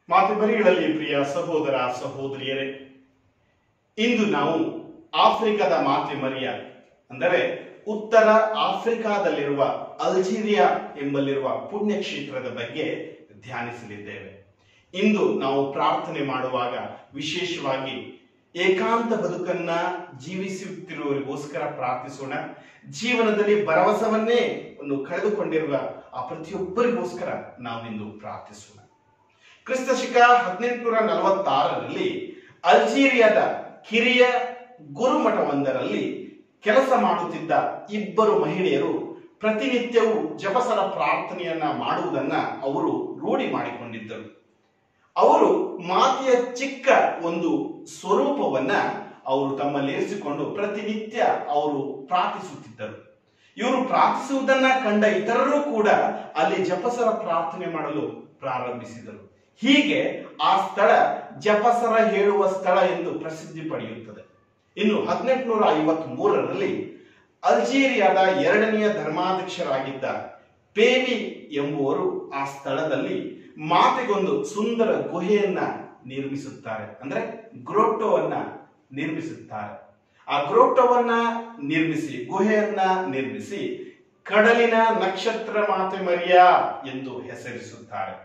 ಮಾತುಬರಿಗಳಲ್ಲಿ ಪ್ರಿಯ ಸಹೋದರ ಸಹೋದರಿಯರೇ ಇಂದು ನಾವು ಆಫ್ರಿಕಾದ ಮಾತೆ ಮರಿಯ ಅಂದರೆ ಉತ್ತರ ಆಫ್ರಿಕಾದಲ್ಲಿರುವ ಅಲ್ಜೀರಿಯಾ ಎಂಬಲ್ಲಿರುವ ಪುಣ್ಯಕ್ಷೇತ್ರದ ಬಗ್ಗೆ ಧ್ಯಾನಿಸಲಿದ್ದೇವೆ ಇಂದು ನಾವು ಪ್ರಾರ್ಥನೆ ಮಾಡುವಾಗ ವಿಶೇಷವಾಗಿ ಏಕಾಂತ ಬದುಕನ್ನ ಜೀವಿಸುತ್ತಿರುವವರಿಗೋಸ್ಕರ ಪ್ರಾರ್ಥಿಸೋಣ ಜೀವನದಲ್ಲಿ ಭರವಸವನ್ನೇ ಒಂದು ಕಳೆದುಕೊಂಡಿರುವ ಆ ಪ್ರತಿಯೊಬ್ಬರಿಗೋಸ್ಕರ ನಾವಿಂದು ಪ್ರಾರ್ಥಿಸೋಣ ಕ್ರಿಸ್ತ ಶಕ ಹದಿನೆಂಟುನೂರ ನಲವತ್ತಾರರಲ್ಲಿ ಅಲ್ಜೀರಿಯಾದ ಕಿರಿಯ ಗುರುಮಠವೊಂದರಲ್ಲಿ ಕೆಲಸ ಮಾಡುತ್ತಿದ್ದ ಇಬ್ಬರು ಮಹಿಳೆಯರು ಪ್ರತಿನಿತ್ಯವೂ ಜಪಸರ ಪ್ರಾರ್ಥನೆಯನ್ನ ಮಾಡುವುದನ್ನ ಅವರು ರೂಢಿ ಮಾಡಿಕೊಂಡಿದ್ದರು ಅವರು ಮಾತೆಯ ಚಿಕ್ಕ ಒಂದು ಸ್ವರೂಪವನ್ನ ಅವರು ತಮ್ಮಲ್ಲಿರಿಸಿಕೊಂಡು ಪ್ರತಿನಿತ್ಯ ಅವರು ಪ್ರಾರ್ಥಿಸುತ್ತಿದ್ದರು ಇವರು ಪ್ರಾರ್ಥಿಸುವುದನ್ನ ಕಂಡ ಇತರರು ಕೂಡ ಅಲ್ಲಿ ಜಪಸರ ಪ್ರಾರ್ಥನೆ ಮಾಡಲು ಪ್ರಾರಂಭಿಸಿದರು ಹೀಗೆ ಆ ಸ್ಥಳ ಜಪಸರ ಹೇಳುವ ಸ್ಥಳ ಎಂದು ಪ್ರಸಿದ್ಧಿ ಪಡೆಯುತ್ತದೆ ಇನ್ನು ಹದಿನೆಂಟುನೂರ ಐವತ್ತ್ ಮೂರರಲ್ಲಿ ಅಲ್ಜೀರಿಯಾದ ಎರಡನೆಯ ಧರ್ಮಾಧ್ಯಕ್ಷರಾಗಿದ್ದ ಪೇವಿ ಎಂಬುವರು ಆ ಸ್ಥಳದಲ್ಲಿ ಮಾತೆಗೊಂದು ಸುಂದರ ಗುಹೆಯನ್ನ ನಿರ್ಮಿಸುತ್ತಾರೆ ಅಂದ್ರೆ ಗ್ರೋಟೋವನ್ನ ನಿರ್ಮಿಸುತ್ತಾರೆ ಆ ಗ್ರೋಟೋವನ್ನ ನಿರ್ಮಿಸಿ ಗುಹೆಯನ್ನ ನಿರ್ಮಿಸಿ ಕಡಲಿನ ನಕ್ಷತ್ರ ಮಾತೆ ಮರಿಯಾ ಎಂದು ಹೆಸರಿಸುತ್ತಾರೆ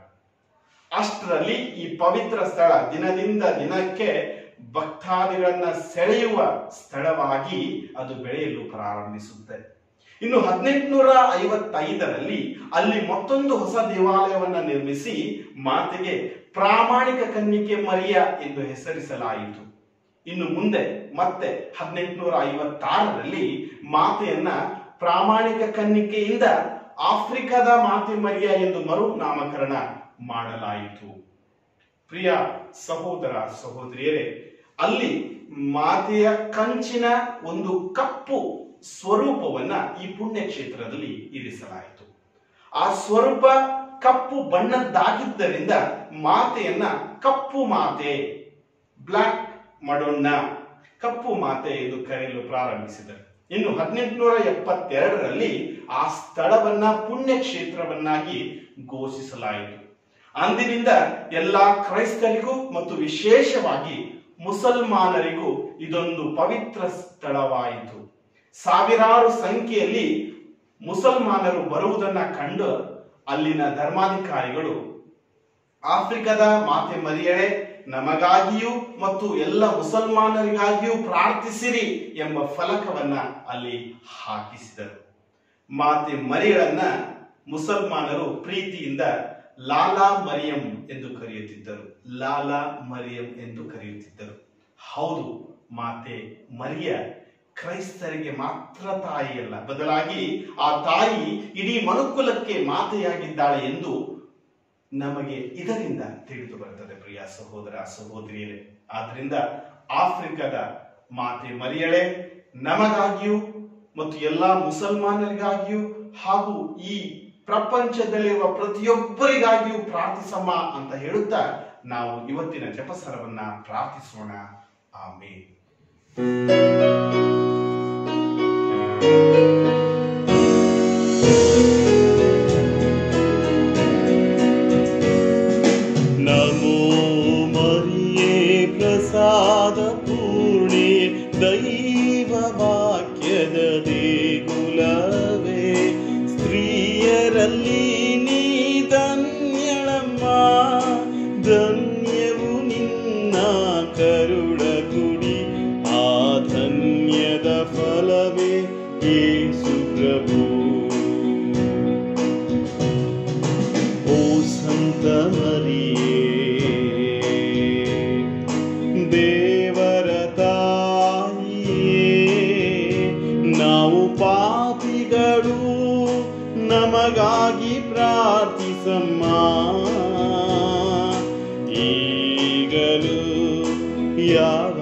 ಅಷ್ಟರಲ್ಲಿ ಈ ಪವಿತ್ರ ಸ್ಥಳ ದಿನದಿಂದ ದಿನಕ್ಕೆ ಭಕ್ತಾದಿಗಳನ್ನ ಸೆಳೆಯುವ ಸ್ಥಳವಾಗಿ ಅದು ಬೆಳೆಯಲು ಪ್ರಾರಂಭಿಸುತ್ತೆ ಇನ್ನು ಹದಿನೆಂಟುನೂರ ಐವತ್ತೈದರಲ್ಲಿ ಅಲ್ಲಿ ಮತ್ತೊಂದು ಹೊಸ ದೇವಾಲಯವನ್ನ ನಿರ್ಮಿಸಿ ಮಾತೆಗೆ ಪ್ರಾಮಾಣಿಕ ಕನ್ನಿಕೆ ಮರಿಯ ಎಂದು ಹೆಸರಿಸಲಾಯಿತು ಇನ್ನು ಮುಂದೆ ಮತ್ತೆ ಹದಿನೆಂಟುನೂರ ಐವತ್ತಾರರಲ್ಲಿ ಮಾತೆಯನ್ನ ಪ್ರಾಮಾಣಿಕ ಕನ್ನಿಕೆಯಿಂದ ಆಫ್ರಿಕಾದ ಮಾತೆ ಮರಿಯ ಎಂದು ಮರು ನಾಮಕರಣ ಮಾಡಲಾಯಿತು ಪ್ರಿಯ ಸಹೋದರ ಸಹೋದರಿಯರೇ ಅಲ್ಲಿ ಮಾತೆಯ ಕಂಚಿನ ಒಂದು ಕಪ್ಪು ಸ್ವರೂಪವನ್ನ ಈ ಪುಣ್ಯ ಕ್ಷೇತ್ರದಲ್ಲಿ ಇರಿಸಲಾಯಿತು ಆ ಸ್ವರೂಪ ಕಪ್ಪು ಬಣ್ಣದ್ದಾಗಿದ್ದರಿಂದ ಮಾತೆಯನ್ನ ಕಪ್ಪು ಮಾತೆ ಬ್ಲಾಕ್ ಮಡೋನ್ನ ಕಪ್ಪು ಮಾತೆ ಎಂದು ಕರೆಯಲು ಪ್ರಾರಂಭಿಸಿದರು ಇನ್ನು ಹದಿನೆಂಟುನೂರ ಎಪ್ಪತ್ತೆರಡರಲ್ಲಿ ಆ ಸ್ಥಳವನ್ನ ಪುಣ್ಯ ಕ್ಷೇತ್ರವನ್ನಾಗಿ ಘೋಷಿಸಲಾಯಿತು ಅಂದಿನಿಂದ ಎಲ್ಲಾ ಕ್ರೈಸ್ತರಿಗೂ ಮತ್ತು ವಿಶೇಷವಾಗಿ ಮುಸಲ್ಮಾನರಿಗೂ ಇದೊಂದು ಪವಿತ್ರ ಸ್ಥಳವಾಯಿತು ಸಾವಿರಾರು ಸಂಖ್ಯೆಯಲ್ಲಿ ಮುಸಲ್ಮಾನರು ಬರುವುದನ್ನ ಕಂಡು ಅಲ್ಲಿನ ಧರ್ಮಾಧಿಕಾರಿಗಳು ಆಫ್ರಿಕಾದ ಮಾತೆ ಮರಿಯಳೆ ನಮಗಾಗಿಯೂ ಮತ್ತು ಎಲ್ಲ ಮುಸಲ್ಮಾನರಿಗಾಗಿಯೂ ಪ್ರಾರ್ಥಿಸಿರಿ ಎಂಬ ಫಲಕವನ್ನ ಅಲ್ಲಿ ಹಾಕಿಸಿದರು ಮಾತೆ ಮರಿಯಳನ್ನ ಮುಸಲ್ಮಾನರು ಪ್ರೀತಿಯಿಂದ ಲಾಲಾ ಮರಿಯಂ ಎಂದು ಕರೆಯುತ್ತಿದ್ದರು ಲಾಲಾ ಮರಿಯಂ ಎಂದು ಕರೆಯುತ್ತಿದ್ದರು ಹೌದು ಮಾತೆ ಮರಿಯ ಕ್ರೈಸ್ತರಿಗೆ ಮಾತ್ರ ತಾಯಿಯಲ್ಲ ಬದಲಾಗಿ ಆ ತಾಯಿ ಇಡೀ ಮನುಕುಲಕ್ಕೆ ಮಾತೆಯಾಗಿದ್ದಾಳೆ ಎಂದು ನಮಗೆ ಇದರಿಂದ ತಿಳಿದು ಬರುತ್ತದೆ ಪ್ರಿಯ ಸಹೋದರ ಸಹೋದರಿಯರೇ ಆದ್ರಿಂದ ಆಫ್ರಿಕಾದ ಮಾತೆ ಮರಿಯಳೆ ನಮಗಾಗಿಯೂ ಮತ್ತು ಎಲ್ಲಾ ಮುಸಲ್ಮಾನರಿಗಾಗಿಯೂ ಹಾಗೂ ಈ ಪ್ರಪಂಚದಲ್ಲಿರುವ ಪ್ರತಿಯೊಬ್ಬರಿಗಾಗಿಯೂ ಪ್ರಾರ್ಥಿಸಮ್ಮ ಅಂತ ಹೇಳುತ್ತಾ ನಾವು ಇವತ್ತಿನ ಜಪಸರವನ್ನ ಪ್ರಾರ್ಥಿಸೋಣ ಆಮೇಲೆ ನಮೋ ಮರಿಯೇ ಪ್ರಸಾದ ಪೂರ್ಣೆ ದೈವ ವಾಕ್ಯದ ದೇಗುಲವೇ ಸ್ತ್ರೀಯರಲ್ಲಿ ನೀ ಧನ್ಯಳಮ್ಮ ಧನ್ಯವು ನಿನ್ನ ಕರುಳ ಕುಡಿ ಆ ಧನ್ಯದ ಫಲವೇ ಯೇಸು ಪ್ರಭು ಓ ಸಂತ ಮರಿಯೇ ದೇವರ ತಾಯಿಯೇ ನಾವು ಪಾಪಿಗಳು ನಮಗಾಗಿ ಪ್ರಾರ್ಥಿಸಮ್ಮ ಈಗಲೂ ಯಾವ